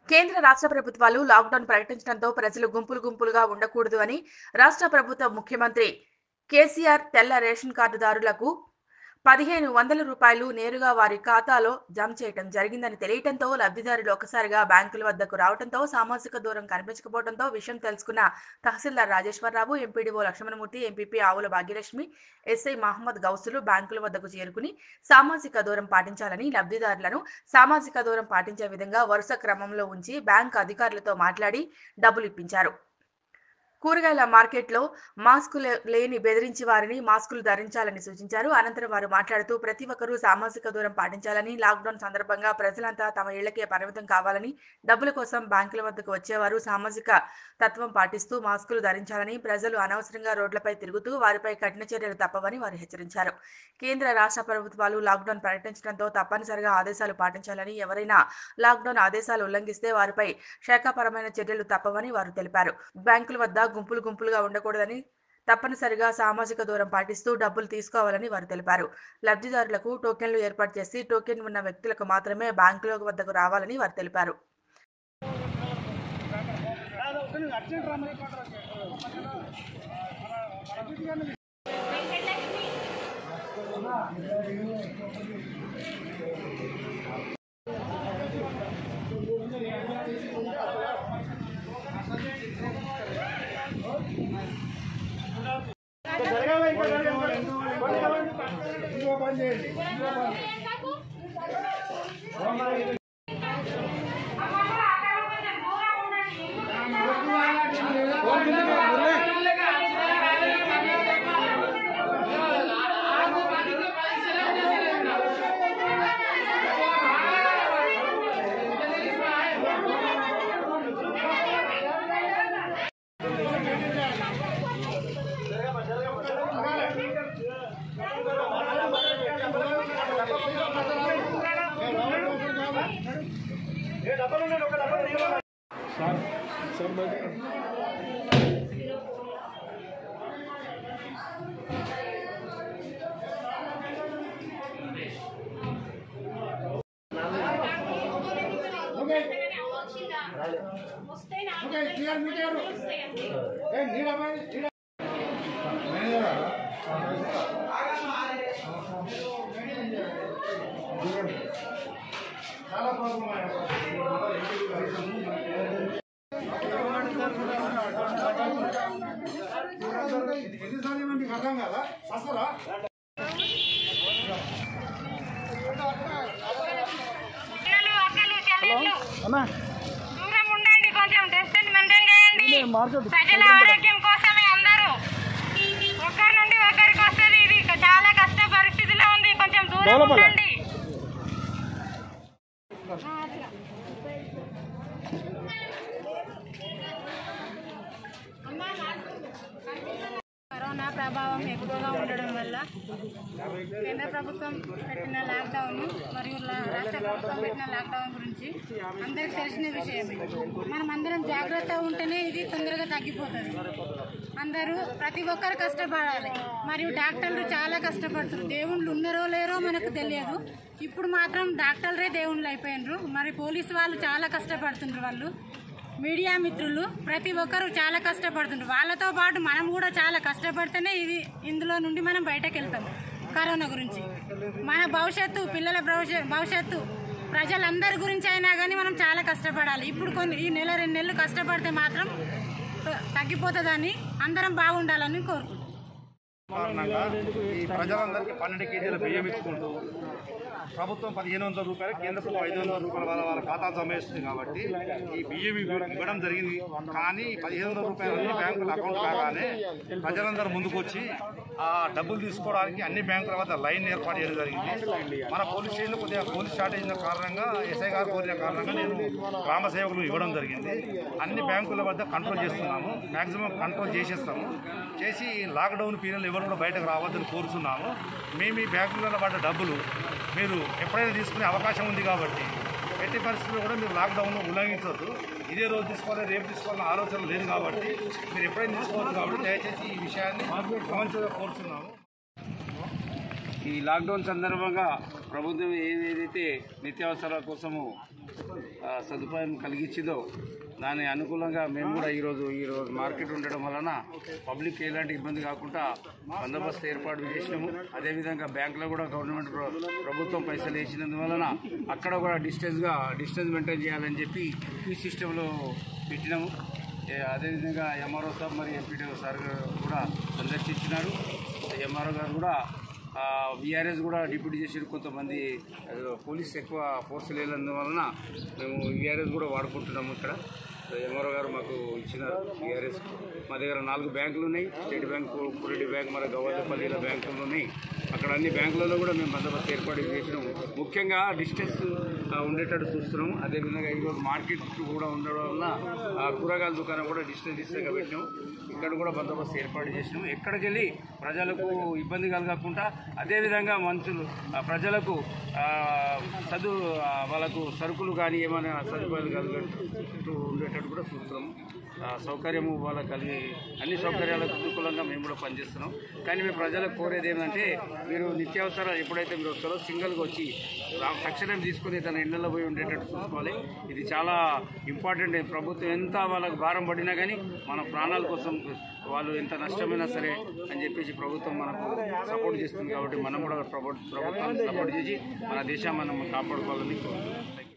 కేంద్ర రాష్ట్ర ప్రభుత్వాలు లాక్డౌన్ ప్రకటించడంతో ప్రజలు గుంపులు గుంపులుగా ఉండకూడదు అని రాష్ట్ర ప్రభుత్వ ముఖ్యమంత్రి కేసీఆర్ తెల్ల రేషన్ కార్డుదారులకు పదిహేను వందల రూపాయలు నేరుగా వారి ఖాతాలో జమ చేయడం జరిగిందని తెలియటంతో లబ్ధిదారులు ఒకసారిగా బ్యాంకుల వద్దకు రావడంతో సామాజిక దూరం కనిపించకపోవడంతో విషయం తెలుసుకున్న తహసీల్దార్ Rajeshwara Rao MPDO Lakshmanamurthy MPP Avula Bhagyalakshmi SI Mohammed గౌసులు బ్యాంకుల వద్దకు చేరుకుని సామాజిక దూరం పాటించాలని లబ్ధిదారులను సామాజిక దూరం పాటించే విధంగా వరుస క్రమంలో ఉంచి బ్యాంక్ అధికారులతో మాట్లాడి డబ్బులు ఇప్పించారు కూరగాయల మార్కెట్లో మాస్కులు లేని బెదిరించి వారిని మాస్కులు ధరించాలని సూచించారు అనంతరం వారు మాట్లాడుతూ ప్రతి ఒక్కరూ సామాజిక దూరం పాటించాలని లాక్డౌన్ సందర్భంగా ప్రజలంతా తమ ఇళ్లకే పరిమితం కావాలని డబ్బుల కోసం బ్యాంకుల వద్దకు వచ్చేవారు సామాజిక తత్వం పాటిస్తూ మాస్కులు ధరించాలని ప్రజలు అనవసరంగా రోడ్లపై తిరుగుతూ వారిపై కఠిన చర్యలు తప్పవని వారు హెచ్చరించారు కేంద్ర రాష్ట్ర ప్రభుత్వాలు లాక్డౌన్ ప్రకటించడంతో తప్పనిసరిగా ఆదేశాలు పాటించాలని ఎవరైనా లాక్డౌన్ ఆదేశాలు ఉల్లంఘిస్తే వారిపై శాఖాపరమైన చర్యలు తప్పవని వారు తెలిపారు బ్యాంకుల వద్ద గుంపులు గుంపులుగా ఉండకూడదని తప్పనిసరిగా సామాజిక దూరం పాటిస్తూ డబ్బులు తీసుకోవాలని వారు తెలిపారు లబ్ధిదారులకు టోకెన్లు ఏర్పాటు చేసి టోకెన్ ఉన్న వ్యక్తులకు మాత్రమే బ్యాంకుల వద్దకు రావాలని వారు తెలిపారు పిల్లలు అక్కలు చెల్లెళ్ళు దూరం ఉండండి కొంచెం డిస్టెన్స్ మెయింటైన్ చేయండి ప్రజల ఆరోగ్యం కోసమే అందరూ ఒకరి నుండి ఒకరికి వస్తుంది ఇది చాలా కష్ట పరిస్థితిలో ఉంది కొంచెం దూరం ఉండండి కరోనా ప్రభావం ఎక్కువగా ఉండడం వల్ల కేంద్ర ప్రభుత్వం పెట్టిన లాక్డౌన్ మరియు లా- రాష్ట్ర ప్రభుత్వం పెట్టిన లాక్డౌన్ గురించి అందరికి తెలిసిన విషయమే మనం అందరం జాగ్రత్తగా ఉంటేనే ఇది తొందరగా తగ్గిపోతుంది అందరూ ప్రతి ఒక్కరు కష్టపడాలి మరియు డాక్టర్లు చాలా కష్టపడుతున్నారు దేవుళ్ళు ఉన్నారో లేరో మనకు తెలియదు ఇప్పుడు మాత్రం డాక్టర్లే దేవుళ్ళు అయిపోయినరు మరి పోలీసు వాళ్ళు చాలా కష్టపడుతున్నారు వాళ్ళు మీడియా మిత్రులు ప్రతి ఒక్కరు చాలా కష్టపడుతుంటారు వాళ్ళతో పాటు మనం కూడా చాలా కష్టపడితేనే ఇది ఇందులో నుండి మనం బయటకు వెళ్తాం కరోనా గురించి మన భవిష్యత్తు పిల్లల భవిష్య భవిష్యత్తు ప్రజలందరి గురించి అయినా కానీ మనం చాలా కష్టపడాలి ఇప్పుడు కొన్ని ఈ నెల రెండు నెలలు కష్టపడితే మాత్రం తగ్గిపోతుందని అందరం బాగుండాలని కోరుకుంటున్నాం కారణంగా ఈ ప్రజలందరికీ పన్నెండు కేజీల బియ్యం ఇచ్చుకుంటూ ప్రభుత్వం పదిహేను వందల రూపాయలు కేంద్ర ప్రభుత్వం ఐదు వందల రూపాయల వాళ్ళ వాళ్ళ ఖాతా జమ చేస్తుంది కాబట్టి ఈ బియ్యం ఇవ్వ- ఇవ్వడం జరిగింది కానీ ఈ పదిహేను వందల రూపాయలన్నీ బ్యాంకుల అకౌంట్ కాగానే ప్రజలందరూ ముందుకు వచ్చి ఆ డబ్బులు తీసుకోవడానికి అన్ని బ్యాంకుల వద్ద లైన్ ఏర్పాటు చేయడం జరిగింది మన పోలీస్ స్టేషన్లో కొద్దిగా పోలీస్ షార్టేజ్ ఉన్న కారణంగా ఎస్ఐ గారు కోరిన కారణంగా నేను గ్రామ సేవకులు ఇవ్వడం జరిగింది అన్ని బ్యాంకుల వద్ద కంట్రోల్ చేస్తున్నాము మ్యాక్సిమం కంట్రోల్ చేసేస్తాము చేసి లాక్డౌన్ పీరియడ్ ఎవరు కూడా బయటకు రావద్దని కోరుతున్నాము మేము ఈ బ్యాంకులలో పడ్డ డబ్బులు మీరు ఎప్పుడైనా తీసుకునే అవకాశం ఉంది కాబట్టి ఎట్టి పరిస్థితుల్లో కూడా మీరు లాక్డౌన్ ఉల్లంఘించవద్దు ఇదే రోజు తీసుకోవాలి రేపు తీసుకోవాలన్న ఆలోచన లేదు కాబట్టి మీరు ఎప్పుడైనా తీసుకోవద్దు కాబట్టి దయచేసి ఈ విషయాన్ని గమనించగా కోరుతున్నాము ఈ లాక్డౌన్ సందర్భంగా ప్రభుత్వం ఏదైతే నిత్యావసరాల కోసము ఆ, సదుపాయం కలిగించిందో దాని అనుకూలంగా మేము కూడా ఈరోజు ఈరోజు మార్కెట్ ఉండడం వలన పబ్లిక్ ఎలాంటి ఇబ్బంది కాకుండా బందోబస్తు ఏర్పాటు చేసినాము అదేవిధంగా బ్యాంకులో కూడా గవర్నమెంట్ ప్ర- ప్రభుత్వం పైసలు వేసినందువలన అక్కడ కూడా డిస్టెన్స్గా డిస్టెన్స్ మెయింటైన్ చేయాలని చెప్పి క్యూ సిస్టంలో పెట్టినాము ఏ- అదేవిధంగా ఎంఆర్ఓ సార్ మరియు ఎంపీడీఓ సార్ గారు కూడా సందర్శించినారు ఎంఆర్ఓ గారు కూడా విఆర్ఎస్ కూడా డిప్యూటీ చేసిన కొంతమంది ఆ, పోలీస్ ఎక్కువ ఫోర్స్ లేనందువలన మేము విఆర్ఎస్ కూడా వాడుకుంటున్నాము ఇక్కడ ఎంఆర్ఓ గారు మాకు ఇచ్చిన విఆర్ఎస్ మా దగ్గర నాలుగు బ్యాంకులు ఉన్నాయి స్టేట్ బ్యాంక్ కురెడ్డి బ్యాంక్ మన గవ్వలపల్లిల బ్యాంకులు ఉన్నాయి అక్కడ అన్ని బ్యాంకులలో కూడా మేము బందోబస్తు ఏర్పాటు చేసినాము ముఖ్యంగా డిస్టెన్స్ ఆ, ఉండేటట్టు చూస్తున్నాము అదేవిధంగా ఈరోజు మార్కెట్ కూడా ఉండడం వల్ల ఆ, కూరగాయల దుకాణం కూడా డిస్టెన్స్ డిస్టెన్స్గా పెట్టినాము ఇక్కడ కూడా బందోబస్తు ఏర్పాటు చేసినాము ఎక్కడికి వెళ్ళి ప్రజలకు ఇబ్బంది కలగకుండా అదేవిధంగా మనుషులు ఆ, ప్రజలకు ఆ, చదువు ఆ, వాళ్ళకు సరుకులు కానీ ఏమైనా సదుపాయాలు కలిగేటట్టు ఉండేటట్టు కూడా చూస్తున్నాము ఆ, సౌకర్యము వాళ్ళకి కలిగి అన్ని సౌకర్యాలకు అనుకూలంగా మేము కూడా పనిచేస్తున్నాం కానీ మేము ప్రజలకు కోరేది ఏంటంటే మీరు నిత్యావసర ఎప్పుడైతే మీరు వస్తారో సింగిల్గా వచ్చి రా- తక్షణం తీసుకుని తన ఇళ్లలో పోయి ఉండేటట్టు చూసుకోవాలి ఇది చాలా ఇంపార్టెంట్ ప్రభుత్వం ఎంత వాళ్ళకు భారం పడినా కానీ మన ప్రాణాల కోసం వాళ్ళు ఎంత నష్టమైనా సరే అని చెప్పేసి ప్రభుత్వం మనకు సపోర్ట్ చేస్తుంది కాబట్టి మనం కూడా ప్రభు- ప్రభుత్వాన్ని సపోర్ట్ చేసి మన దేశాన్ని మనం కాపాడుకోవాలని కోరుతున్నాం